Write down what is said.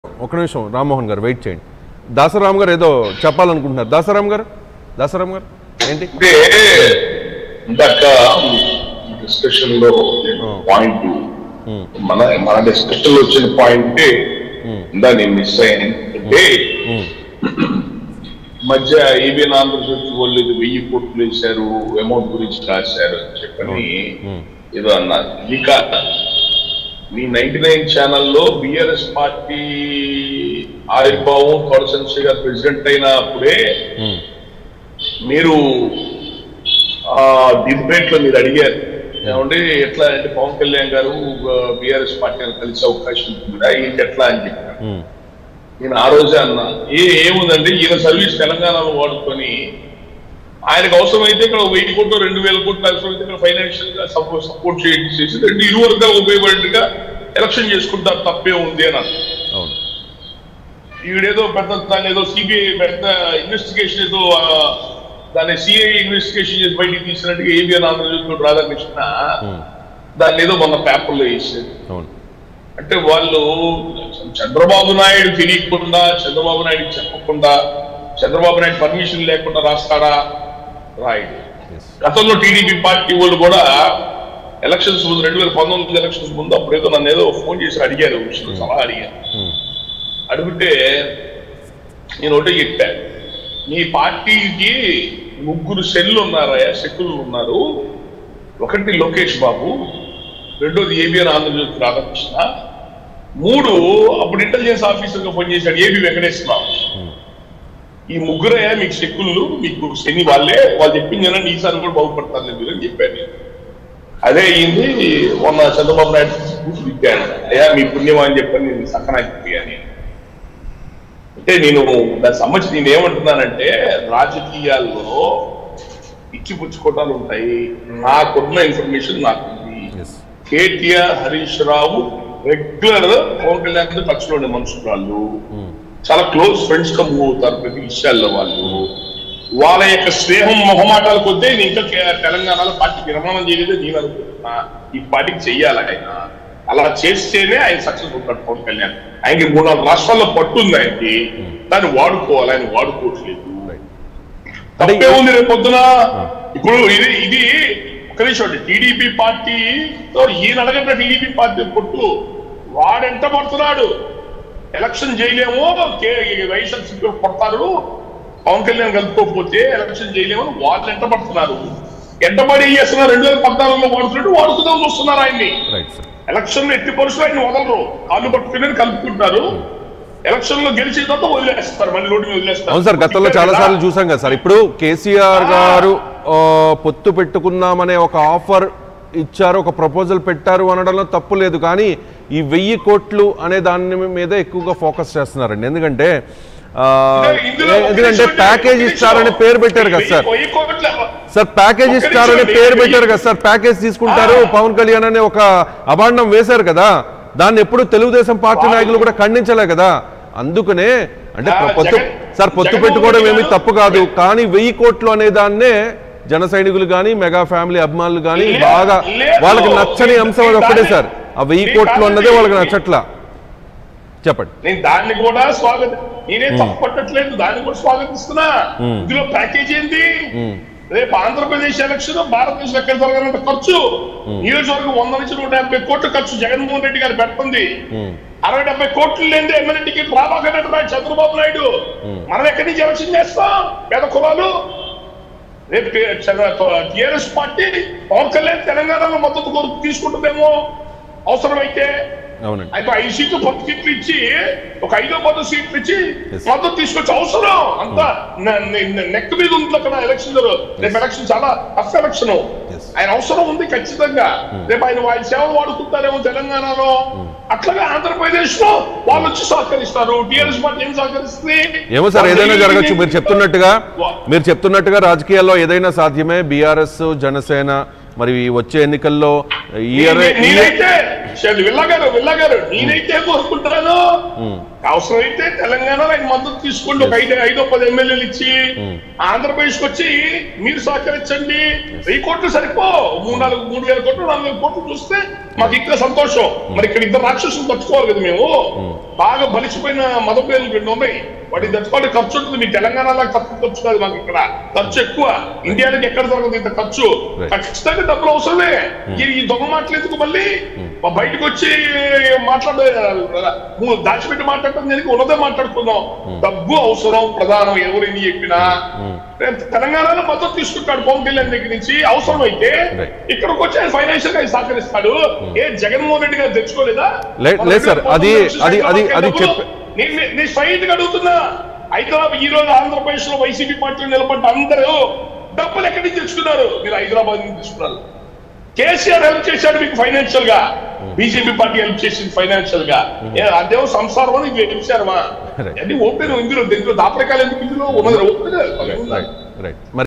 ఒక నిమిషం రామ్మోహన్ గారు వెయిట్ చేయండి దాసరామ్ గారు ఏదో చెప్పాలనుకుంటున్నారు దాసరామ్ గారు దాసరామ్ గారు ఏంటి అంటే ఇందాక డిస్కషన్ లో పాయింట్ ఉమ్, మన మన డిస్కషన్ లో వచ్చిన పాయింట్ ఉమ్, ఇందా నేను మిస్ అయ్యాను అంటే ఉమ్, మధ్య ఏబిఎన్ ఆంధ్రజ్యోతి వాళ్ళు ఇది వెయ్యి కోట్లు వేశారు అమౌంట్ గురించి రాశారు అని చెప్పని ఉమ్, ఏదో అన్నారు ఇక మీ నైన్టీ నైన్ ఛానల్లో బిఆర్ఎస్ పార్టీ ఆవిర్భావం తొడసంశి గారు ప్రెసిడెంట్ అయినప్పుడే ఉమ్, మీరు ఆ డిబేట్ లో మీరు అడిగారు ఏమంటే ఎట్లా అంటే పవన్ కళ్యాణ్ గారు బిఆర్ఎస్ పార్టీ కలిసే అవకాశం ఉంటుందా ఏంటి ఎట్లా అని చెప్పారు ఉమ్, నేను ఆ రోజే అన్నా ఏ ఏముందండి ఈయన సర్వీస్ తెలంగాణలో వాడుకొని ఆయనకు అవసరమైతే ఇక్కడ ఒక వెయ్యి కోట్లు రెండు వేల కోట్లు అవసరమైతే ఇక్కడ ఫైనాన్షియల్ గా సపోర్ట్ సపోర్ట్ చేసి రెండు ఇరు వర్గాలు ఉపయోగపడేట్టుగా ఎలక్షన్ చేసుకుంటారు తప్పే ఉంది అని అన్నా. అవును ఈవిడేదో పెద్ద దాన్ని ఏదో సిబిఐ పెద్ద ఇన్వెస్టిగేషన్ ఏదో ఆ, దాన్ని సిఐ ఇన్వెస్టిగేషన్ చేసి బయటికి తీసినట్టుగా ఏబిఎన్ ఆంధ్రజ్యోతి రాధాకృష్ణ ఉమ్, దాన్ని ఏదో మన పేపర్లో వేసారు అవును అంటే వాళ్ళు చంద్రబాబు నాయుడు తెలియకుండా చంద్రబాబు నాయుడు చెప్పకుండా చంద్రబాబు నాయుడు పర్మిషన్ లేకుండా రాస్తాడా రాయుడు ఎస్ గతంలో టీడీపీ పార్టీ వాళ్ళు కూడా ఎలక్షన్స్ ముందు రెండు వేల పంతొమ్మిది ఎలక్షన్స్ ముందు అప్పుడు ఏదో నన్ను ఏదో ఫోన్ చేసి అడిగారు విషయం సలహా అడిగారు ఉమ్, అడిగితే నేను ఒకటే చెప్పాను మీ పార్టీకి ముగ్గురు సెల్లు ఉన్నారయ్యా శక్తులు ఉన్నారు ఒకటి లోకేష్ బాబు రెండోది ఏబిఎన్ ఆంధ్రజ్యోతి రాధాకృష్ణ మూడు అప్పుడు ఇంటెలిజెన్స్ ఆఫీసర్ గా పనిచేశాడు ఏబి వెంకటేశ్వరరావు ఉమ్, ఈ ముగ్గురయ్యా మీకు శక్తులు మీకు శని వాళ్ళే వాళ్ళు చెప్పింది జనండి ఈసారి కూడా బాగుపడతారు మీరు అని చెప్పాను నేను. అదే అయింది మొన్న చంద్రబాబు నాయుడు కూతురు ఇచ్చాను అయ్యా మీ పుణ్యమా అని చెప్పని నేను సక్కనాకి అంటే నేను దానికి సంబంధించి నేను ఏమంటున్నానంటే రాజకీయాల్లో ఇచ్చిపుచ్చుకోవటాలు ఉంటాయి నాకున్న ఇన్ఫర్మేషన్ నాకు ఉంది ఎస్ KTR Harish Rao regular Pawan Kalyan touch లో ఉండే మనుషులు వాళ్ళు ఉమ్, చాలా క్లోజ్ ఫ్రెండ్స్ గా మూవ్ అవుతారు ప్రతి విషయాల్లో వాళ్ళు వాళ్ళ యొక్క స్నేహం మొహమాటాల కొద్దే నేను ఇంకా కే- తెలంగాణలో పార్టీ నిర్మాణం చేయలేదే నేను అనుకుంటున్నా ఈ పార్టీకి చెయ్యాలి ఆయన అలా చేస్తేనే ఆయన సక్సెస్ ఉంటాడు పవన్ కళ్యాణ్ ఆయనకి మూడు నాలుగు రాష్ట్రాల్లో పట్టుంది ఆయనకి దాన్ని వాడుకోవాలి ఆయన వాడుకోవట్లేదు రైట్ తప్పే ఉంది రేపు పొద్దున ఇప్పుడు ఇది ఇది ఒక నిమిషం టీడీపీ పార్టీ ఈయన అడగట్ల టీడీపీ పార్టీ పొట్టు వాడెంట పడుతున్నాడు ఎలక్షన్ చేయలేము కే- వైఎస్ఆర్సీపీ కొడతారు పవన్ కళ్యాణ్ కలుపుకోకపోతే ఎలక్షన్ చేయలేము అని వాళ్ళు ఎంట పడుతున్నారు ఎంటబడి ఏం చేస్తున్నారు రెండు వేల పద్నాలుగులో వాడుతున్నట్టు వాడుకుందాం చూస్తున్నారు ఆయన్ని రైట్ సార్ ఎలక్షన్ ఎట్టి పరిస్థితులు ఆయన వదలరు కాళ్ళు పట్టుకుని కలుపుకుంటారు ఎలక్షన్ లో గెలిచిన తర్వాత వదిలేస్తారు మళ్ళీ రోడ్డు మీద వదిలేస్తారు అవును సార్ గతంలో చాలా సార్లు చూసాం కదా సార్ ఇప్పుడు కేసీఆర్ గారు ఆ, పొత్తు పెట్టుకుందామనే ఒక ఆఫర్ ఇచ్చారు ఒక ప్రపోజల్ పెట్టారు అనడంలో తప్పు లేదు కానీ ఈ వెయ్యి కోట్లు అనే దాని మీద ఎక్కువగా ఫోకస్ చేస్తున్నారండి ఎందుకంటే ఆ, ఇందులో ఒక ఎందుకంటే నిమిషం ప్యాకేజ్ ఒక నిమిషం. ఇస్తారని పేరు పెట్టారు కదా సార్ వెయ్యి కోట్ల- సార్ ప్యాకేజ్ ఒక్క ఇస్తారని నిమిషం పేరు అండి. పెట్టారు కదా సార్ ప్యాకేజ్ తీసుకుంటారు ఆ. పవన్ కళ్యాణ్ అనే ఒక అభాండం వేశారు కదా దాన్ని ఎప్పుడు తెలుగుదేశం పార్టీ వాళ్ళు- నాయకులు కూడా ఖండించలే కదా అందుకనే అంటే ఆ, పొత్తు జగన్- సార్ పొత్తు జగన్మోహన్ పెట్టుకోవడం రెడ్డి ఏమీ గారు- తప్పు కాదు కానీ వెయ్యి కోట్లు అనే దాన్నే జన సైనికులు కానీ మెగా ఫ్యామిలీ అభిమానులు కానీ లేదు, బాగా లేదు. వాళ్ళకి నచ్చని అంశం అది ఒక్కటే సార్ ఆ వెయ్యి మీ కోట్లు కాదు, అన్నదే వాళ్ళకి మీ- నచ్చట్లా చెప్పండి నేను దాన్ని కూడా స్వాగత నేనే తప్పట్టట్లేదు దాన్ని కూడా స్వాగతిస్తున్నా మ్మ్. ఇందులో ప్యాకేజ్ ఏంటి మ్మ్. రేపు ఆంధ్రప్రదేశ్ ఎలక్షన్ భారతదేశం ఎక్కడ జరగాలంటే ఖర్చు నియోజకవర్గం వంద నుంచి నూట యాభై కోట్ల ఖర్చు జగన్మోహన్ రెడ్డి గారు పెడుతుంది ఉమ్, అరవై డెబ్బై కోట్లు లేని ఎమ్మెల్యే టికెట్ రాబాక చంద్రబాబు నాయుడు మనం ఎక్కడి నుంచి ఎలక్షన్ చేస్తాం పేద కులాలు రేపు టిఆర్ఎస్ పార్టీ పవన్ కళ్యాణ్ తెలంగాణలో మద్దతు కోరు తీసుకుంటుందేమో అవసరమైతే అవునండి అయితే ఐదు సీట్లు పది సీట్లు ఇచ్చి ఒక ఐదో పదో సీట్లు ఇచ్చి Yes. మద్దతు తీసుకొచ్చి అవసరం అంత నెక్ మీద ఉంది అక్కడ ఎలక్షన్ రేపు ఎలక్షన్ చాలా టఫ్ ఎలక్షన్ Yes. ఆయన అవసరం ఉంది ఖచ్చితంగా రేపు ఆయన వాళ్ళ సేవలు వాడుకుంటారేమో తెలంగాణలో అట్లాగే ఆంధ్రప్రదేశ్ లో వాళ్ళు వచ్చి సహకరిస్తారు టిఆర్ఎస్ పార్టీ ఏం సహకరిస్తుంది ఏమో సార్ వాళ్ళు ఏదైనా ఏమి- జరగచ్చు మీరు చెప్తున్నట్టుగా మీరు చెప్తున్నట్టుగా రాజకీయాల్లో ఏదైనా సాధ్యమే బీఆర్ఎస్ జనసేన మరి ఈ వచ్చే ఎన్నికల్లో ఇయర్ నే- నేనైతే విల్లగారు విల్లగారు నేనైతే కోరుకుంటున్నాను అవసరమైతే తెలంగాణలో ఆయన మద్దతు తీసుకోండి ఒక ఐదు ఐదో పది ఎమ్మెల్యేలు ఇచ్చి ఆంధ్రప్రదేశ్ కి వచ్చి మీరు సహకరించండి వెయ్యి కోట్లు సరిపో మూడు నాలుగు మూడు వేల కోట్లు నాలుగు వేల కోట్లు చూస్తే మాకు ఇంకా సంతోషం మరి ఇక్కడ ఇద్దరు రాక్షసులు తట్టుకోవాలి కదా మేము బాగా బలిసిపోయిన మదపేర్లు రెండు ఉన్నాయి వాటి తట్టుకోవాలి ఖర్చు ఉంటుంది మీ తెలంగాణలో ఖర్చు ఖర్చు కాదు మాకు ఇక్కడ ఖర్చు ఎక్కువ ఇండియాకి ఎక్కడ దొరకదు ఇంత ఖర్చు Right. ఖచ్చితంగా డబ్బులు అవసరమే ఈ- ఈ దొంగ మాటలు మళ్ళీ మా బయటకు వచ్చి మాట్లాడే నువ్వు దాచిపెట్టి మాట్లాడటం దానికి ఉన్నదే మాట్లాడుకుందాం డబ్బు అవసరం ప్రధానం ఎవరిని చెప్పినా రేపు తెలంగాణలో మద్దతు తీసుకుంటాడు పవన్ కళ్యాణ్ దగ్గర నుంచి అవసరం అయితే Right. ఇక్కడికి వచ్చి ఆయన ఫైనాన్షియల్ గా సహకరిస్తాడు ఏ జగన్మోహన్ రెడ్డి గారు తెచ్చుకోలేదా లే- లేదు సార్, అది- అది- అది- అది చెప్ప- నేను నేను స్ట్రైట్ గా అడుగుతున్నా హైదరాబాద్ ఈ రోజు ఆంధ్రప్రదేశ్ లో వైసీపీ పార్టీలో నిలబడ్డ అందరూ డబ్బులు ఎక్కడి నుంచి తెచ్చుకున్నారు మీరు హైదరాబాద్ నుంచి తీసుకున్నారు కేసీఆర్ హెల్ప్ చేశాడు మీకు ఫైనాన్షియల్ గా బీజేపీ పార్టీ హెల్ప్ చేసింది ఫైనాన్షియల్ గా ఏ, అదేమో సంసారం అని ఇది హెల్ప్ Right. అన్ని ఓపెన్ ఇందులో దీంట్లో దాపరికాలు ఎందుకు ఇందులో ఉన్నది ఓపెన్ రైట్ రైట్ మరి